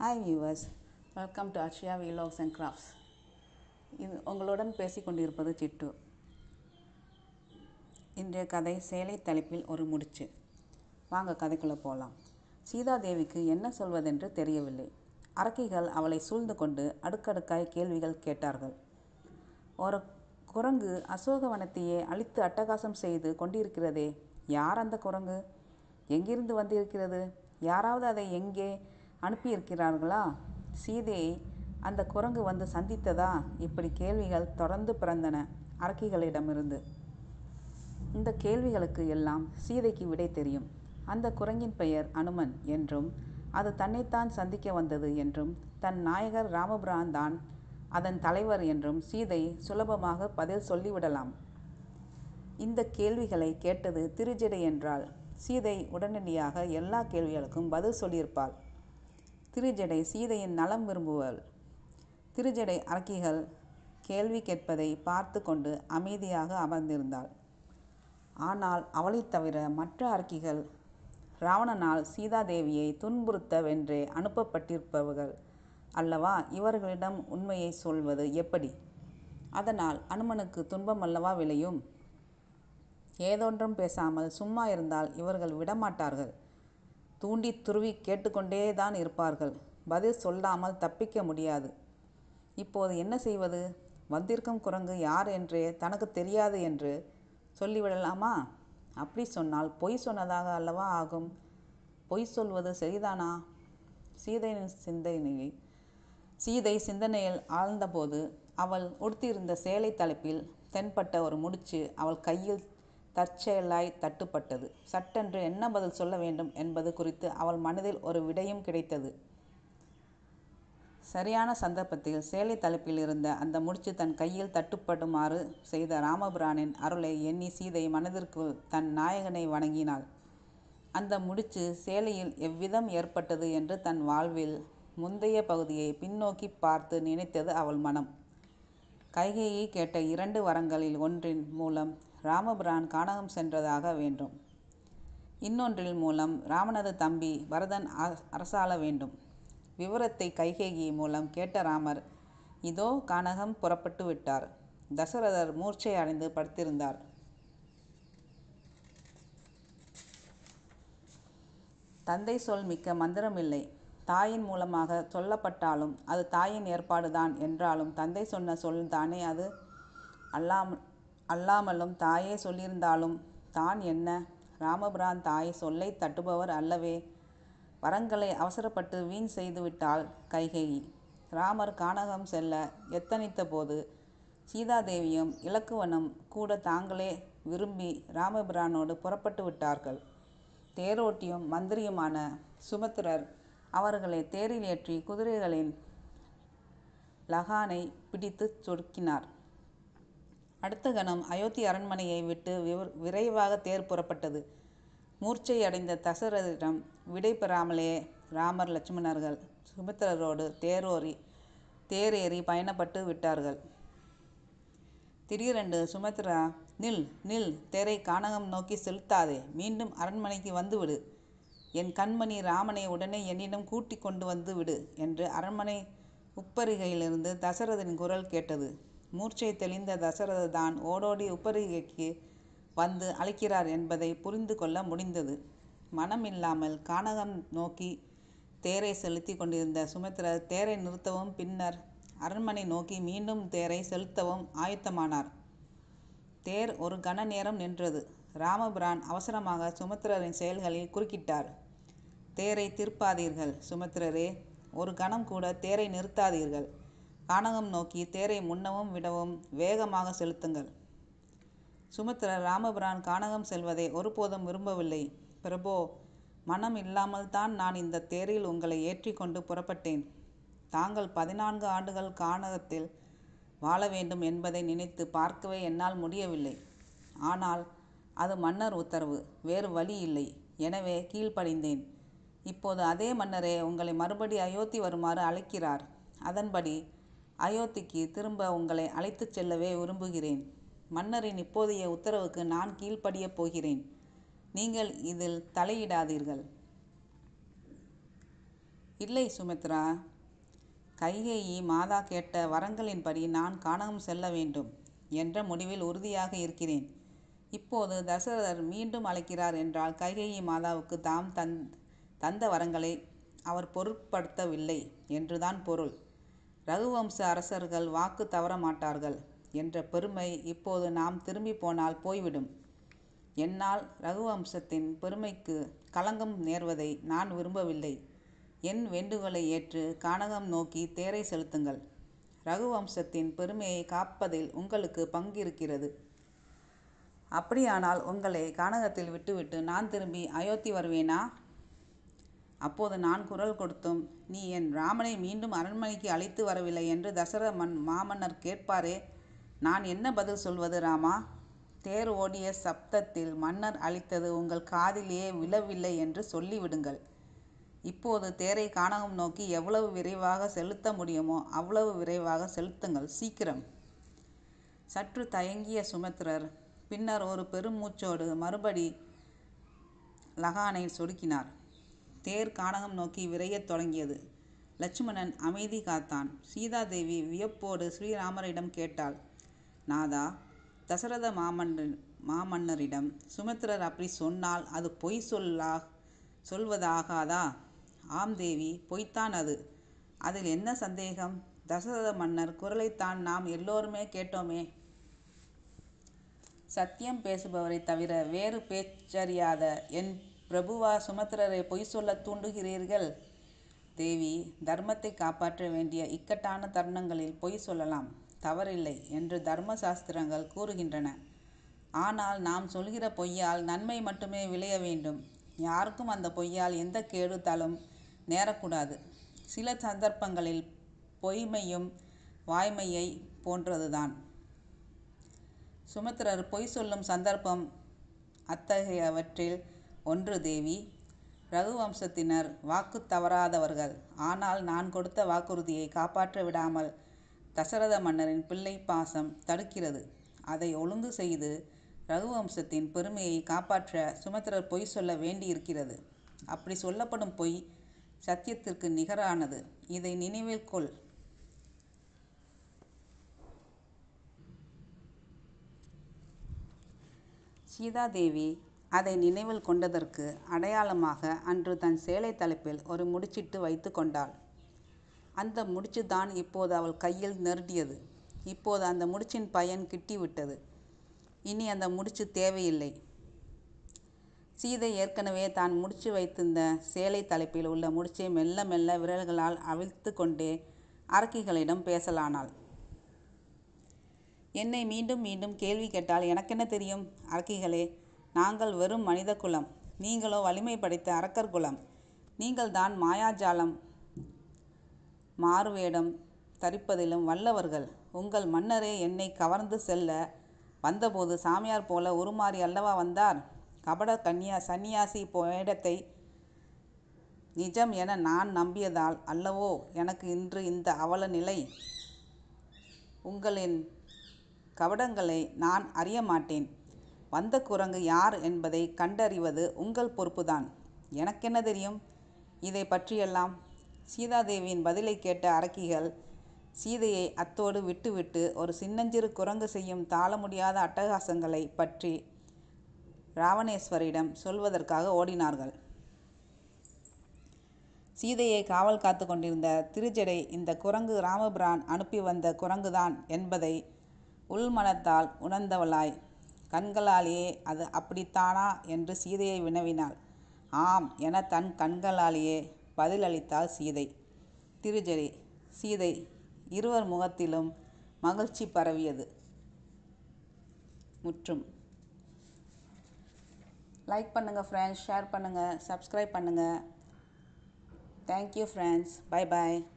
hi viewers welcome to Akshaya vlogs and crafts இது உங்களுடன் பேசிக்கொண்டிருப்பது சிட்டு இன்றைய கதை சேலை தலைப்பில் ஒரு முடிச்சு வாங்க கதைக்குள்ளே போகலாம் சீதாதேவிக்கு என்ன சொல்வதென்று தெரியவில்லை அரக்கிகள் அவளை சூழ்ந்து கொண்டு அடுக்கடுக்காய் கேள்விகள் கேட்டார்கள் ஒரு குரங்கு அசோகவனத்தையே அழித்து அட்டகாசம் செய்து கொண்டிருக்கிறதே யார் அந்த குரங்கு எங்கிருந்து வந்திருக்கிறது யாராவது அதை எங்கே அனுப்பியிருக்கிறார்களா சீதையை அந்த குரங்கு வந்து சந்தித்ததா இப்படி கேள்விகள் தொடர்ந்து பிறந்தன அரக்கிகளிடமிருந்து இந்த கேள்விகளுக்கு எல்லாம் சீதைக்கு விடை தெரியும் அந்த குரங்கின் பெயர் அனுமன் என்றும் அது தன்னைத்தான் சந்திக்க வந்தது என்றும் தன் நாயகர் ராமபிரான் தான் அதன் தலைவர் என்றும் சீதை சுலபமாக பதில் சொல்லிவிடலாம் இந்த கேள்விகளை கேட்டது திருஜடை என்றால் சீதை உடனடியாக எல்லா கேள்விகளுக்கும் பதில் சொல்லியிருப்பாள் திருஜடை சீதையின் நலம் விரும்புவள் திருஜடை அரக்கிகள் கேள்வி கேட்பதை பார்த்து கொண்டு அமைதியாக அமர்ந்திருந்தாள் ஆனால் அவளைத் தவிர மற்ற அரக்கிகள் ராவணனால் சீதாதேவியை துன்புறுத்த வென்றே அனுப்பப்பட்டிருப்பவர்கள் அல்லவா இவர்களிடம் உண்மையை சொல்வது எப்படி அதனால் அனுமனுக்கு துன்பம் அல்லவா விளையும் ஏதொன்றும் பேசாமல் சும்மா இருந்தால் இவர்கள் விடமாட்டார்கள் தூண்டி துருவி கேட்டுக்கொண்டே தான் இருப்பார்கள் பதில் சொல்லாமல் தப்பிக்க முடியாது இப்போது என்ன செய்வது வந்திருக்கும் குரங்கு யார் என்றே தனக்கு தெரியாது என்று சொல்லிவிடலாமா அப்படி சொன்னால் பொய் சொன்னதாக அல்லவா ஆகும் பொய் சொல்வது சரிதானா சீதையின் சிந்தனையை சீதை சிந்தனையில் ஆழ்ந்தபோது அவள் உடுத்தியிருந்த சேலை தலைப்பில் தென்பட்ட ஒரு முடிச்சு அவள் கையில் தற்செயலாய் தட்டுப்பட்டது சட்டென்று என்ன பதில் சொல்ல வேண்டும் என்பது குறித்து அவள் மனதில் ஒரு விடையும் கிடைத்தது சரியான சந்தர்ப்பத்தில் சேலை தலைப்பில் இருந்த அந்த முடிச்சு தன் கையில் தட்டுப்படுமாறு செய்த ராமபிரானின் அருளை எண்ணி சீதை மனதிற்குள் தன் நாயகனை வணங்கினாள் அந்த முடிச்சு சேலையில் எவ்விதம் ஏற்பட்டது என்று தன் வாழ்வில் முந்தைய பகுதியை பின்னோக்கி பார்த்து நினைத்தது அவள் மனம் கைகையை கேட்ட இரண்டு வரங்களில் ஒன்றின் மூலம் ராமபிரான் கானகம் சென்றதாக வேண்டும் இன்னொன்றில் மூலம் ராமனது தம்பி பரதன் அரசாள வேண்டும் விவரத்தை கைகேகி மூலம் கேட்ட ராமர் இதோ கானகம் புறப்பட்டு விட்டார் தசரதர் மூர்ச்சை அடைந்து படுத்திருந்தார் தந்தை சொல் மிக்க மந்திரமில்லை தாயின் மூலமாக சொல்லப்பட்டாலும் அது தாயின் ஏற்பாடுதான் என்றாலும் தந்தை சொன்ன சொல் தானே அது அல்லாம் அல்லாமலும் தாயே சொல்லியிருந்தாலும் தான் என்ன ராமபிரான் தாய் சொல்லை தட்டுபவர் அல்லவே வரங்களை அவசரப்பட்டு வீண் செய்துவிட்டாள் கைகேயி ராமர் கானகம் செல்ல எத்தனித்த போது சீதாதேவியும் இலக்குவனும் கூட தாங்களே விரும்பி ராமபிரானோடு புறப்பட்டு விட்டார்கள் தேரோட்டியும் மந்திரியுமான சுமத்திரர் அவர்களை தேரில் ஏற்றி குதிரைகளின் லகானை பிடித்து சொடுக்கினார் அடுத்த கணம் அயோத்தி அரண்மனையை விட்டு விரைவாக தேர் புறப்பட்டது மூர்ச்சை அடைந்த தசரதிடம் விடை பெறாமலே ராமர் லட்சுமணர்கள் சுமித்திரரோடு தேரோரி தேரேறி பயணப்பட்டு விட்டார்கள் திடீரென்று சுமித்ரா நில் நில் தேரை கானகம் நோக்கி செலுத்தாதே மீண்டும் அரண்மனைக்கு வந்துவிடு என் கண்மணி ராமனை உடனே என்னிடம் கூட்டி கொண்டு வந்து விடு என்று அரண்மனை உப்பரிகையிலிருந்து தசரதன் குரல் கேட்டது மூர்ச்சை தெளிந்த தசரத தான் ஓடோடி உப்பரிகைக்கு வந்து அழைக்கிறார் என்பதை புரிந்து கொள்ள முடிந்தது மனம் இல்லாமல் கானகம் நோக்கி தேரை செலுத்தி கொண்டிருந்த சுமித்திரர் தேரை நிறுத்தவும் பின்னர் அரண்மனை நோக்கி மீண்டும் தேரை செலுத்தவும் ஆயத்தமானார் தேர் ஒரு கன நேரம் நின்றது ராமபிரான் அவசரமாக சுமித்திரரின் செயல்களில் குறுக்கிட்டார் தேரை திருப்பாதீர்கள் சுமித்திரரே ஒரு கணம் கூட தேரை நிறுத்தாதீர்கள் கானகம் நோக்கி தேரை முன்னவும் விடவும் வேகமாக செலுத்துங்கள் சுமித்திரர் ராமபிரான் கானகம் செல்வதை ஒருபோதும் விரும்பவில்லை பிரபோ மனம் இல்லாமல் தான் நான் இந்த தேரில் உங்களை ஏற்றி கொண்டு புறப்பட்டேன் தாங்கள் பதினான்கு ஆண்டுகள் கானகத்தில் வாழ வேண்டும் என்பதை நினைத்து பார்க்கவே என்னால் முடியவில்லை ஆனால் அது மன்னர் உத்தரவு வேறு வழி இல்லை எனவே கீழ்ப்படிந்தேன் இப்போது அதே மன்னரே உங்களை மறுபடி அயோத்தி வருமாறு அழைக்கிறார் அதன்படி அயோத்திக்கு திரும்ப உங்களை அழைத்துச் செல்லவே விரும்புகிறேன் மன்னரின் இப்போதைய உத்தரவுக்கு நான் கீழ்ப்படியப் போகிறேன் நீங்கள் இதில் தலையிடாதீர்கள் இல்லை சுமித்ரா கைகேயி மாதா கேட்ட வரங்களின்படி நான் கானகம் செல்ல வேண்டும் என்ற முடிவில் உறுதியாக இருக்கிறேன் இப்போது தசரதர் மீண்டும் அழைக்கிறார் என்றால் கைகேயி மாதாவுக்கு தாம் தந் தந்த வரங்களை அவர் பொருட்படுத்தவில்லை என்றுதான் பொருள் ரகுவம்ச அரசர்கள் வாக்கு தவற மாட்டார்கள் என்ற பெருமை இப்போது நாம் திரும்பி போனால் போய்விடும் என்னால் ரகுவம்சத்தின் பெருமைக்கு களங்கம் நேர்வதை நான் விரும்பவில்லை என் வேண்டுகோளை ஏற்று கானகம் நோக்கி தேரை செலுத்துங்கள் ரகுவம்சத்தின் பெருமையை காப்பதில் உங்களுக்கு பங்கு இருக்கிறது அப்படியானால் உங்களை கானகத்தில் விட்டுவிட்டு நான் திரும்பி அயோத்தி வருவேனா அப்போது நான் குரல் கொடுத்தும் நீ என் ராமனை மீண்டும் அரண்மனைக்கு அழைத்து வரவில்லை என்று தசரத மன் மாமன்னர் கேட்பாரே நான் என்ன பதில் சொல்வது ராமா தேர் ஓடிய சப்தத்தில் மன்னர் அளித்தது உங்கள் காதிலேயே விழவில்லை என்று சொல்லிவிடுங்கள் இப்போது தேரை கானகம் நோக்கி எவ்வளவு விரைவாக செலுத்த முடியுமோ அவ்வளவு விரைவாக செலுத்துங்கள் சீக்கிரம் சற்று தயங்கிய சுமித்திரர் பின்னர் ஒரு பெருமூச்சோடு மறுபடி லகானை சொடுக்கினார் தேர் கானகம் நோக்கி விரையத் தொடங்கியது லட்சுமணன் அமைதி காத்தான் சீதாதேவி வியப்போடு ஸ்ரீராமரிடம் கேட்டாள் நாதா தசரத மாமன்னர் மாமன்னரிடம் சுமித்திரர் அப்படி சொன்னால் அது பொய் சொல்லா சொல்வதாகாதா ஆம் தேவி பொய்த்தான் அது அதில் என்ன சந்தேகம் தசரத மன்னர் குரலைத்தான் நாம் எல்லோருமே கேட்டோமே சத்தியம் பேசுபவரை தவிர வேறு பேச்சறியாத என் பிரபுவா சுமத்திரரை பொய் சொல்ல தூண்டுகிறீர்கள் தேவி தர்மத்தை காப்பாற்ற வேண்டிய இக்கட்டான தருணங்களில் பொய் சொல்லலாம் தவறில்லை என்று தர்ம சாஸ்திரங்கள் கூறுகின்றன ஆனால் நாம் சொல்கிற பொய்யால் நன்மை மட்டுமே விளைய வேண்டும் யாருக்கும் அந்த பொய்யால் எந்த கேடுதலும் நேரக்கூடாது சில சந்தர்ப்பங்களில் பொய்மையும் வாய்மையை போன்றதுதான் சுமித்திரர் பொய் சொல்லும் சந்தர்ப்பம் அத்தகையவற்றில் ஒன்று தேவி ரகுவம்சத்தினர் வாக்கு தவறாதவர்கள் ஆனால் நான் கொடுத்த வாக்குறுதியை காப்பாற்ற விடாமல் தசரத மன்னரின் பிள்ளை பாசம் தடுக்கிறது அதை ஒழுங்கு செய்து ரகுவம்சத்தின் பெருமையை காப்பாற்ற சுமித்திரர் பொய் சொல்ல வேண்டியிருக்கிறது அப்படி சொல்லப்படும் பொய் சத்தியத்திற்கு நிகரானது இதை நினைவில் கொள் சீதாதேவி அதை நினைவில் கொண்டதற்கு அடையாளமாக அன்று தன் சேலை தலைப்பில் ஒரு முடிச்சிட்டு வைத்து கொண்டாள் அந்த முடிச்சு தான் இப்போது அவள் கையில் நெருடியது இப்போது அந்த முடிச்சின் பயன் கிட்டிவிட்டது இனி அந்த முடிச்சு தேவையில்லை சீதை ஏற்கனவே தான் முடிச்சு வைத்திருந்த சேலை தலைப்பில் உள்ள முடிச்சை மெல்ல மெல்ல விரல்களால் அவிழ்த்து கொண்டே அரக்கிகளிடம் பேசலானாள் என்னை மீண்டும் மீண்டும் கேள்வி கேட்டால் எனக்கென்ன தெரியும் அரக்கிகளே நாங்கள் வெறும் மனித குலம் நீங்களோ வலிமை படைத்த அரக்கர் குலம் நீங்கள் தான் மாயாஜாலம் மாறுவேடம் தரிப்பதிலும் வல்லவர்கள் உங்கள் மன்னரே என்னை கவர்ந்து செல்ல வந்தபோது சாமியார் போல உருமாறி அல்லவா வந்தார் கபட கன்னியா சந்நியாசி வேடத்தை நிஜம் என நான் நம்பியதால் அல்லவோ எனக்கு இன்று இந்த அவல நிலை உங்களின் கபடங்களை நான் அறிய மாட்டேன் வந்த குரங்கு யார் என்பதை கண்டறிவது உங்கள் பொறுப்புதான் எனக்கென்ன தெரியும் இதை பற்றியெல்லாம் சீதாதேவியின் பதிலை கேட்ட அரக்கிகள் சீதையை அத்தோடு விட்டுவிட்டு ஒரு சின்னஞ்சிறு குரங்கு செய்யும் தாள முடியாத அட்டகாசங்களை பற்றி ராவணேஸ்வரிடம் சொல்வதற்காக ஓடினார்கள் சீதையை காவல் காத்து கொண்டிருந்த திருஜடை இந்த குரங்கு ராமபிரான் அனுப்பி வந்த குரங்குதான் என்பதை உள்மனத்தால் உணர்ந்தவளாய் கண்களாலேயே அது அப்படித்தானா என்று சீதையை வினவினாள் ஆம் என தன் கண்களாலேயே பதிலளித்தாள் சீதை திருஜடை சீதை இருவர் முகத்திலும் மகிழ்ச்சி பரவியது முற்றும் லைக் பண்ணுங்கள் ஃப்ரெண்ட்ஸ் ஷேர் பண்ணுங்கள் சப்ஸ்கிரைப் பண்ணுங்கள் தேங்க்யூ ஃப்ரெண்ட்ஸ் பை பாய்